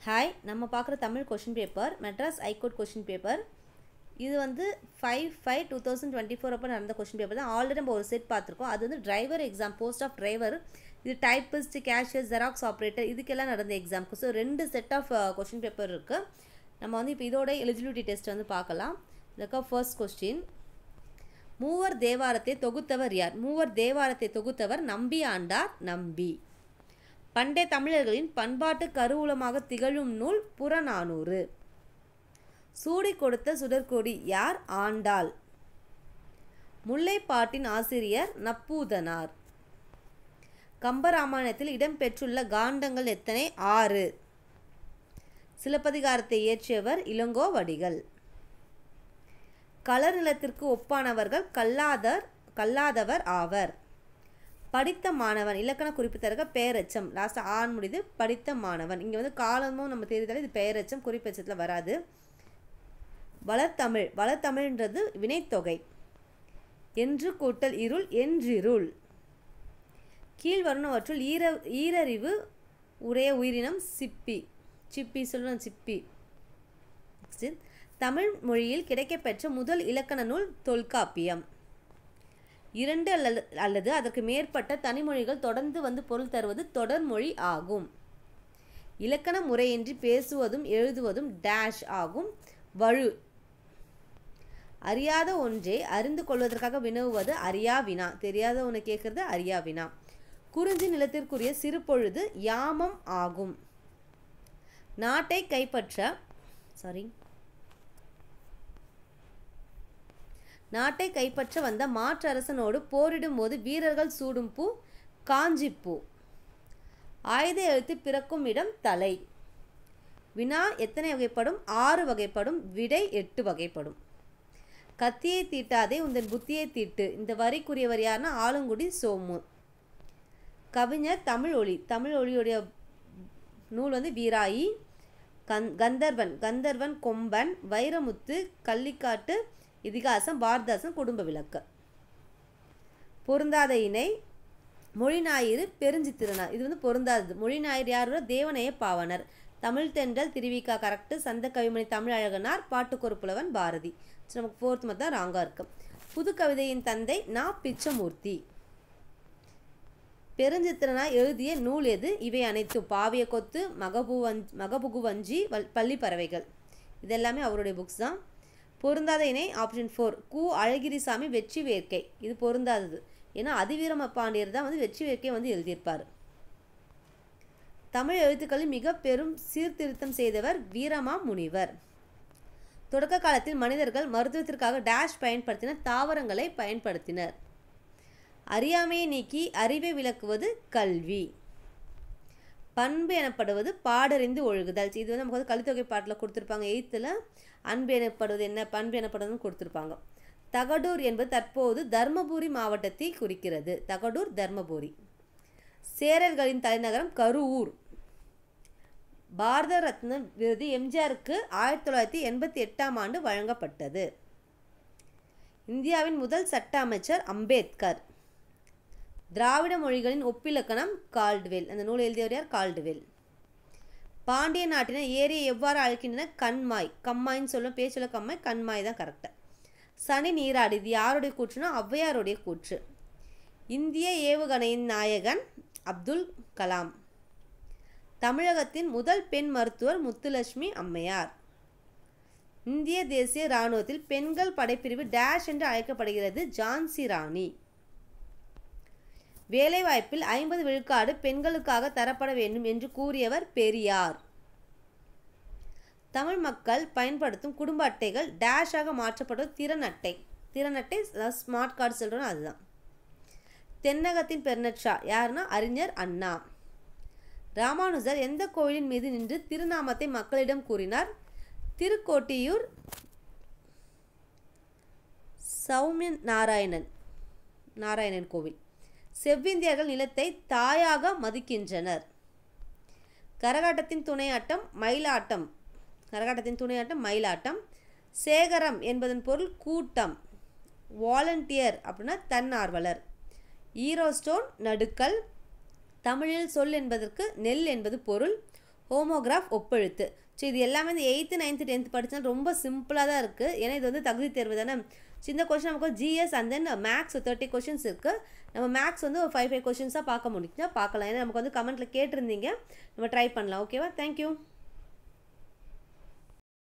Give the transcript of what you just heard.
hi நம்ம பார்க்குற Tamil question paper Madras high court question paper இது வந்து five five two thousand twenty four அப்போ நடந்த கொஷின் பேப்பர் தான் ஆல்ரெடி நம்ம ஒரு செட் பார்த்துருக்கோம் அது வந்து driver exam post of driver இது டைப்பிஸ்ட் கேஷியர் ஜெராக்ஸ் ஆப்ரேட்டர் இதுக்கெல்லாம் நடந்த எக்ஸாம்க்கு ஸோ ரெண்டு செட் ஆஃப் கொஷின் பேப்பர் இருக்குது நம்ம வந்து இப்போ இதோட எலிஜிபிலிட்டி டெஸ்ட் வந்து பார்க்கலாம் இதுக்கு ஃபர்ஸ்ட் கொஸ்டின் மூவர் தேவாரத்தை தொகுத்தவர் யார் மூவர் தேவாரத்தை தொகுத்தவர் நம்பி ஆண்டார் நம்பி பண்டைய தமிழர்களின் பண்பாட்டு கருவூலமாக திகழும் நூல் புறநானூறு சூடி கொடுத்த சுடற்கொடி யார் ஆண்டாள் முல்லைப்பாட்டின் ஆசிரியர் நப்பூதனார் கம்பராமாயணத்தில் இடம்பெற்றுள்ள காண்டங்கள் எத்தனை ஆறு சிலப்பதிகாரத்தை இயற்றியவர் இளங்கோவடிகள் கலர் நிலத்திற்கு ஒப்பானவர்கள் கல்லாதர் கல்லாதவர் ஆவர் படித்த மாணவன் இலக்கண குறிப்பு தருக பெயரெச்சம் லாஸ்ட்டாக ஆண் முடிது படித்த மாணவன் இங்கே வந்து காலமும் நம்ம தெரிந்தாலே இது பெயரெச்சம் குறிப்பெச்சத்தில் வராது வளர்த்தமிழ் வளர்த்தமிழ்ன்றது வினைத்தொகை என்று கூட்டல் இருள் என்றிருள் கீழ் வருணவற்றுள் ஈர ஈரறிவு உடைய உயிரினம் சிப்பி சிப்பி சொல்லணும் சிப்பி நெக்ஸ்ட் தமிழ் மொழியில் கிடைக்கப்பெற்ற முதல் இலக்கண நூல் தொல்காப்பியம் இரண்டு அல்லது அல்லது அதற்கு மேற்பட்ட தனிமொழிகள் தொடர்ந்து வந்து பொருள் தருவது தொடர்மொழி ஆகும் இலக்கண முறையின்றி பேசுவதும் எழுதுவதும் டேஷ் ஆகும் வழு அறியாத ஒன்றை அறிந்து கொள்வதற்காக வினவுவது அறியா வினா தெரியாத ஒன்று கேட்கறது அறியா வினா குறிஞ்சி நிலத்திற்குரிய சிறு பொழுது யாமம் ஆகும் நாட்டை கைப்பற்ற சாரி நாட்டை கைப்பற்ற வந்த மாற்றரசனோடு போரிடும் போது வீரர்கள் சூடும் பூ காஞ்சிப்பூ ஆயுத எழுத்து பிறக்கும் இடம் தலை வினா எத்தனை வகைப்படும் ஆறு வகைப்படும் விடை எட்டு வகைப்படும் கத்தியை தீட்டாதே உந்தன் புத்தியை தீட்டு இந்த வரிக்குரியவர் யாருன்னா ஆலங்குடி சோமு கவிஞர் தமிழ் ஒளி தமிழ் ஒளியுடைய நூல் வந்து வீராயி கந் கந்தர்வன் கந்தர்வன் கொம்பன் வைரமுத்து கள்ளிக்காட்டு இதிகாசம் பாரதாசன் குடும்ப விளக்கு பொருந்தாத இணை மொழி ஞாயிறு பெருஞ்சித்திரனார் இது வந்து பொருந்தாதது மொழி ஞாயிறு யாரோட தேவனைய பாவனர் தமிழ் தென்றல் திருவிக்கா கரெக்டு சந்த கவிமணி தமிழ் அழகனார் பாட்டுக்கொரு புலவன் பாரதி ஸோ நமக்கு ஃபோர்த் மட்டும் தான் ராங்காக இருக்கு புது கவிதையின் தந்தை நா பிச்சமூர்த்தி பெருஞ்சித்திரனார் எழுதிய நூல் எது இவை அனைத்தும் பாவிய கொத்து மகபுவஞ் மகபுகுவஞ்சி வல் பள்ளி பறவைகள் இதெல்லாமே அவருடைய புக்ஸ் தான் பொருந்தாத இணை ஆப்ஷன் ஃபோர் கு அழகிரிசாமி வெற்றி வேர்க்கை இது பொருந்தாதது ஏன்னா அதிவீரம பாண்டியர் தான் வந்து வெற்றி வேர்க்கை வந்து எழுதியிருப்பார் தமிழ் எழுத்துக்களில் மிக பெரும் சீர்திருத்தம் செய்தவர் வீரமா முனிவர் தொடக்க காலத்தில் மனிதர்கள் மருத்துவத்திற்காக டேஷ் பயன்படுத்தின தாவரங்களை பயன்படுத்தினர் அறியாமையை நீக்கி அறிவை விளக்குவது கல்வி பண்பு எனப்படுவது பாடறிந்து ஒழுகுதல் இது வந்து நமக்கு வந்து கலித்தொகை பாட்டில் கொடுத்துருப்பாங்க எயித்தில் அன்பு எனப்படுவது என்ன பண்பு எனப்படுவதுன்னு கொடுத்துருப்பாங்க தகடூர் என்பது தற்போது தர்மபுரி மாவட்டத்தை குறிக்கிறது தகடூர் தர்மபுரி சேரர்களின் தலைநகரம் கரூர் பாரத ரத்ன விருது எம்ஜிஆருக்கு ஆயிரத்தி தொள்ளாயிரத்தி எண்பத்தி எட்டாம் ஆண்டு வழங்கப்பட்டது இந்தியாவின் முதல் சட்ட அமைச்சர் அம்பேத்கர் திராவிட மொழிகளின் ஒப்பிலக்கணம் கால்டுவெல் அந்த நூல் எழுதியவர் யார் கால்டுவெல் பாண்டிய நாட்டினர் ஏரியை எவ்வாறு அழைக்கின்றன கண்மாய் கம்மாய்ன்னு சொல்லும் பேச்சுள்ள கம்மாய் கண்மாய் தான் கரெக்டாக சனி நீராடு இது யாருடைய கூற்றுனா ஔவையாருடைய கூற்று இந்திய ஏவுகணையின் நாயகன் அப்துல் கலாம் தமிழகத்தின் முதல் பெண் மருத்துவர் முத்துலட்சுமி அம்மையார் இந்திய தேசிய இராணுவத்தில் பெண்கள் படைப்பிரிவு டேஷ் என்று அழைக்கப்படுகிறது ஜான்சி ராணி வேலைவாய்ப்பில் ஐம்பது விழுக்காடு பெண்களுக்காக தரப்பட வேண்டும் என்று கூறியவர் பெரியார் தமிழ் மக்கள் பயன்படுத்தும் குடும்ப அட்டைகள் டேஷாக மாற்றப்படும் திறன் அட்டை திறன் அட்டை ஸ்மார்ட் கார்டு சொல்கிறோம் அதுதான் தென்னகத்தின் பெருநட்சா யாருன்னா அறிஞர் அண்ணா ராமானுஜர் எந்த கோயிலின் மீது நின்று திருநாமத்தை மக்களிடம் கூறினார் திருக்கோட்டியூர் சௌமிய நாராயணன் நாராயணன் கோவில் செவ்விந்தியர்கள் நிலத்தை தாயாக மதிக்கின்றனர் கரகாட்டத்தின் துணையாட்டம் மயிலாட்டம் கரகாட்டத்தின் துணையாட்டம் மயிலாட்டம் சேகரம் என்பதன் பொருள் கூட்டம் வாலண்டியர் அப்படின்னா தன்னார்வலர் ஈரோஸ்டோன் நடுக்கல் தமிழில் சொல் என்பதற்கு நெல் என்பது பொருள் ஹோமோகிராஃப் ஒப்பெழுத்து ஸோ இது எல்லாமே இந்த எயித்து நைன்த்து டென்த் படித்தா ரொம்ப சிம்பிளாக தான் இருக்குது ஏன்னா இது வந்து தகுதி தேர்வு தானே சின்ன கொஷின் நமக்கு GS and then maths thirty questions இருக்குது நம்ம மேக்ஸ் வந்து ஒரு ஃபைவ் ஃபைவ் கொஷின்ஸாக பார்க்க முடிஞ்சா பார்க்கலாம் ஏன்னா நமக்கு வந்து கமெண்ட்டில் கேட்டிருந்தீங்க நம்ம ட்ரை பண்ணலாம் ஓகேவா தேங்க்யூ